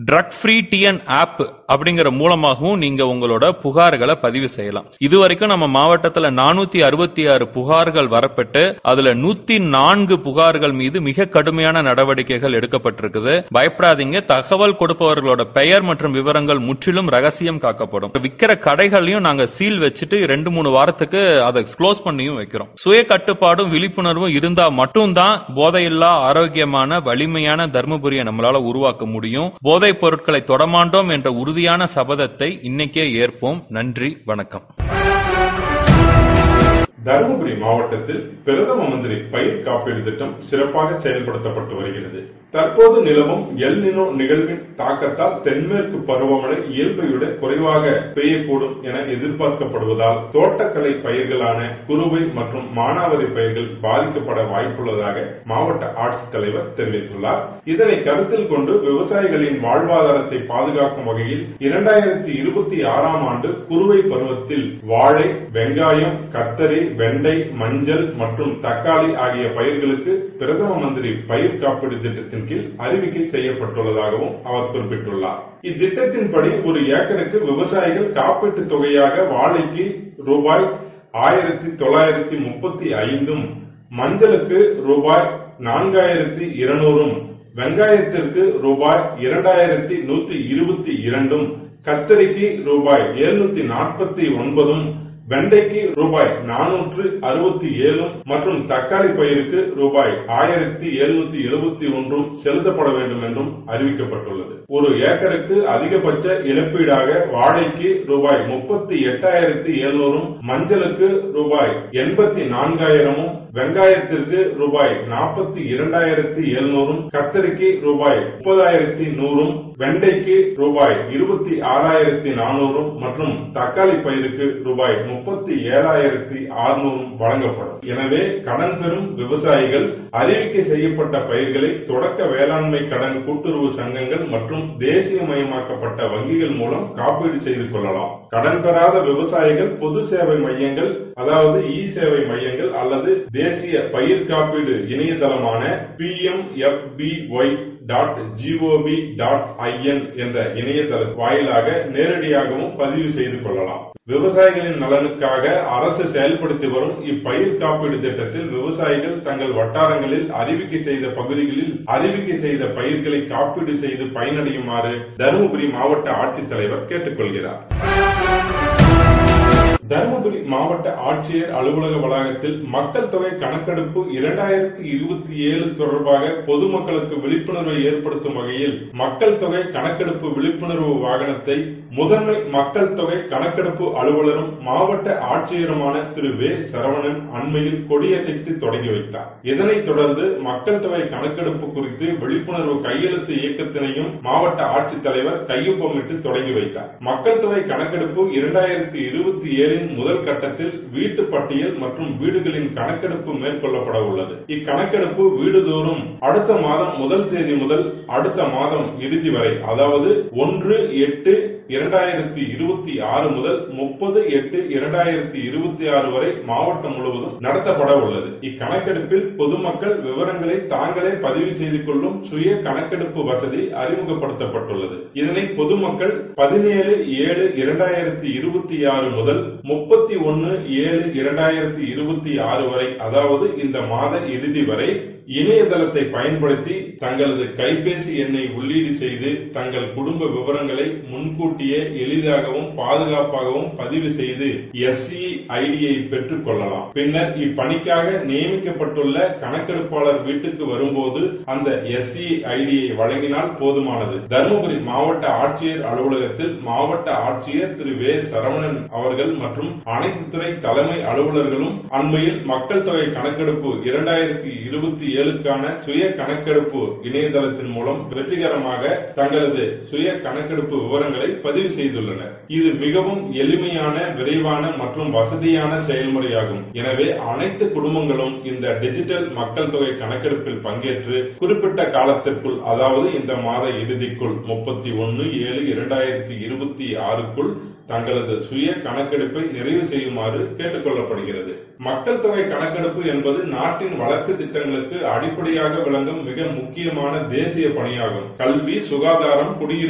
drug free TN app அப்படிங்கிற மூலமாகவும் நீங்க உங்களோட புகார்களை பதிவு செய்யலாம் இதுவரைக்கும் நம்ம மாவட்டத்துல நானூத்தி அறுபத்தி ஆறு புகார்கள் வரப்பட்டு அதுல நூத்தி நான்கு புகார்கள் மீது மிக கடுமையான நடவடிக்கைகள் எடுக்கப்பட்டிருக்குது பயப்படாதீங்க தகவல் கொடுப்பவர்களோட பெயர் மற்றும் விவரங்கள் முற்றிலும் ரகசியம் காக்கப்படும் விக்கிற கடைகளையும் நாங்க சீல் வச்சுட்டு ரெண்டு மூணு வாரத்துக்கு அதை க்ளோஸ் பண்ணியும் வைக்கிறோம் சுய கட்டுப்பாடும் விழிப்புணர்வும் இருந்தா மட்டும்தான் போதையில்லா ஆரோக்கியமான வலிமையான தர்மபுரியை நம்மளால உருவாக்க முடியும் போதைப் பொருட்களை தொடமாண்டோம் என்ற உறுதியான சபதத்தை இன்னைக்கே ஏற்போம் நன்றி வணக்கம் தருமபுரி மாவட்டத்தில் பிரதம மந்திரி பயிர் காப்பீடு திட்டம் சிறப்பாக செயல்படுத்தப்பட்டு வருகிறது தற்போது நிலவும் எல் நினோ நிகழ்வின் தாக்கத்தால் தென்மேற்கு பருவமழை இயல்பை விட குறைவாக பெய்யக்கூடும் என எதிர்பார்க்கப்படுவதால் தோட்டக்கலை பயிர்களான குறுவை மற்றும் மானாவரி பயிர்கள் பாதிக்கப்பட வாய்ப்புள்ளதாக மாவட்ட ஆட்சித்தலைவர் தெரிவித்துள்ளார் இதனை கருத்தில் கொண்டு விவசாயிகளின் வாழ்வாதாரத்தை பாதுகாக்கும் வகையில் இரண்டாயிரத்தி இருபத்தி ஆறாம் ஆண்டு குறுவை பருவத்தில் வாழை வெங்காயம் கத்தரி வெண்டை மஞ்சள் மற்றும் தக்காளி ஆகிய பயிர்களுக்கு பிரதம மந்திரி பயிர் காப்பீடு திட்டத்தின் கீழ் அறிவிக்கை செய்யப்பட்டுள்ளதாகவும் அவர் குறிப்பிட்டுள்ளார் இத்திட்டத்தின்படி ஒரு ஏக்கருக்கு விவசாயிகள் காப்பீட்டுத் தொகையாக வாழைக்கு ரூபாய் ஆயிரத்தி தொள்ளாயிரத்தி முப்பத்தி ஐந்தும் மஞ்சளுக்கு ரூபாய் நான்காயிரத்தி இருநூறும் வெங்காயத்திற்கு ரூபாய் இரண்டாயிரத்தி நூத்தி இருபத்தி இரண்டும் கத்தரிக்கு ரூபாய் எழுநூத்தி நாற்பத்தி ஒன்பதும் வெண்டைக்கு ரூபாய் நானூற்று அறுபத்தி ஏழும் மற்றும் தக்காளி பயிருக்கு ரூபாய் ஆயிரத்தி எழுநூத்தி எழுபத்தி ஒன்றும் செலுத்தப்பட வேண்டும் என்றும் அறிவிக்கப்பட்டுள்ளது ஒரு ஏக்கருக்கு அதிகபட்ச இழப்பீடாக வாழைக்கு ரூபாய் முப்பத்தி எட்டாயிரத்தி எழுநூறும் மஞ்சளுக்கு ரூபாய் எண்பத்தி நான்காயிரமும் வெங்காயத்திற்கு ரூபாய் நாற்பத்தி இரண்டாயிரத்தி எழுநூறும் கத்தரிக்கு ரூபாய் முப்பதாயிரத்தி நூறும் வெண்டைக்கு ரூபாய் இருபத்தி ஆறாயிரத்தி நானூறும் மற்றும் தக்காளி பயிருக்கு ரூபாய் முப்பத்தி ஏழாயிரத்தி அறுநூறும் வழங்கப்படும் எனவே கடன் பெறும் விவசாயிகள் அறிவிக்கை செய்யப்பட்ட பயிர்களை தொடக்க வேளாண்மை கடன் கூட்டுறவு சங்கங்கள் மற்றும் தேசியமயமாக்கப்பட்ட வங்கிகள் மூலம் காப்பீடு செய்து கொள்ளலாம் கடன் பெறாத விவசாயிகள் பொது சேவை மையங்கள் அதாவது இ சேவை மையங்கள் அல்லது தேசிய பயிர் காப்பீடு இணையதளமான P M F B Y dot G O V dot I N என்ற இணையதள வாயிலாக நேரடியாகவும் பதிவு செய்து கொள்ளலாம் விவசாயிகளின் நலனுக்காக அரசு செயல்படுத்தி வரும் இப்பயிர் காப்பீடு திட்டத்தில் விவசாயிகள் தங்கள் வட்டாரங்களில் அறிவிக்கை செய்த பகுதிகளில் அறிவிக்கை செய்த பயிர்களை காப்பீடு செய்து பயனடையுமாறு தருமபுரி மாவட்ட ஆட்சித்தலைவர் கேட்டுக்கொள்கிறார் தருமபுரி மாவட்ட ஆட்சியர் அலுவலக வளாகத்தில் மக்கள் தொகை கணக்கெடுப்பு இரண்டாயிரத்தி இருபத்தி ஏழு தொடர்பாக பொதுமக்களுக்கு விழிப்புணர்வை ஏற்படுத்தும் வகையில் மக்கள் தொகை கணக்கெடுப்பு விழிப்புணர்வு வாகனத்தை முதன்மை மக்கள் தொகை கணக்கெடுப்பு அலுவலரும் மாவட்ட ஆட்சியருமான திரு வே சரவணன் அண்மையில் கொடியசைத்து தொடங்கி வைத்தார் இதனைத் தொடர்ந்து மக்கள் தொகை கணக்கெடுப்பு குறித்து விழிப்புணர்வு கையெழுத்து இயக்கத்தினையும் மாவட்ட ஆட்சித்தலைவர் கையொப்பமிட்டு தொடங்கி வைத்தார் மக்கள் தொகை கணக்கெடுப்பு இரண்டாயிரத்தி இருபத்தி ஏழின் முதல் கட்டத்தில் வீட்டு பட்டியல் மற்றும் வீடுகளின் கணக்கெடுப்பு மேற்கொள்ளப்பட உள்ளது இக்கணக்கெடுப்பு வீடுதோறும் அடுத்த மாதம் முதல் தேதி முதல் அடுத்த மாதம் இறுதி வரை அதாவது ஒன்று எட்டு இரண்டாயிரத்தி இருபத்தி ஆறு முதல் முப்பது எட்டு இரண்டாயிரத்தி இருபத்தி ஆறு வரை மாவட்டம் முழுவதும் நடத்தப்பட உள்ளது இக்கணக்கெடுப்பில் பொதுமக்கள் விவரங்களை தாங்களே பதிவு செய்து கொள்ளும் சுய கணக்கெடுப்பு வசதி அறிமுகப்படுத்தப்பட்டுள்ளது இதனை பொதுமக்கள் பதினேழு ஏழு இரண்டாயிரத்தி இருபத்தி ஆறு முதல் முப்பத்தி ஒன்னு ஏழு இரண்டாயிரத்தி இருபத்தி ஆறு வரை அதாவது இந்த மாத இறுதி வரை இணையதளத்தை பயன்படுத்தி தங்களது கைபேசி எண்ணை உள்ளீடு செய்து தங்கள் குடும்ப விவரங்களை முன்கூட்டியே எளிதாகவும் பாதுகாப்பாகவும் பதிவு செய்து எஸ்இ ஐடியை பெற்றுக் கொள்ளலாம் பின்னர் இப்பணிக்காக நியமிக்கப்பட்டுள்ள கணக்கெடுப்பாளர் வீட்டுக்கு வரும்போது அந்த எஸ்இ ஐடியை வழங்கினால் போதுமானது தருமபுரி மாவட்ட ஆட்சியர் அலுவலகத்தில் மாவட்ட ஆட்சியர் திரு வே சரவணன் அவர்கள் மற்றும் அனைத்து துறை தலைமை அலுவலர்களும் அண்மையில் மக்கள் தொகை கணக்கெடுப்பு இரண்டாயிரத்தி இருபத்தி ஏழுக்கான சுய கணக்கெடுப்பு இணையதளத்தின் மூலம் வெற்றிகரமாக தங்களது சுய கணக்கெடுப்பு விவரங்களை பதிவு செய்துள்ளனர் இது மிகவும் எளிமையான விரைவான மற்றும் வசதியான செயல்முறையாகும் எனவே அனைத்து குடும்பங்களும் இந்த டிஜிட்டல் மக்கள் தொகை கணக்கெடுப்பில் பங்கேற்று குறிப்பிட்ட காலத்திற்குள் அதாவது இந்த மாத இறுதிக்குள் முப்பத்தி ஒன்னு ஏழு இரண்டாயிரத்தி இருபத்தி ஆறுக்குள் தங்களது சுய கணக்கெடுப்பை நிறைவு செய்யுமாறு கேட்டுக் கொள்ளப்படுகிறது மக்கள் தொகை கணக்கெடுப்பு என்பது நாட்டின் வளர்ச்சி திட்டங்களுக்கு அடிப்படையாக விளங்கும் மிக முக்கியமான தேசிய பணியாகும் கல்வி சுகாதாரம் குடியிருப்பு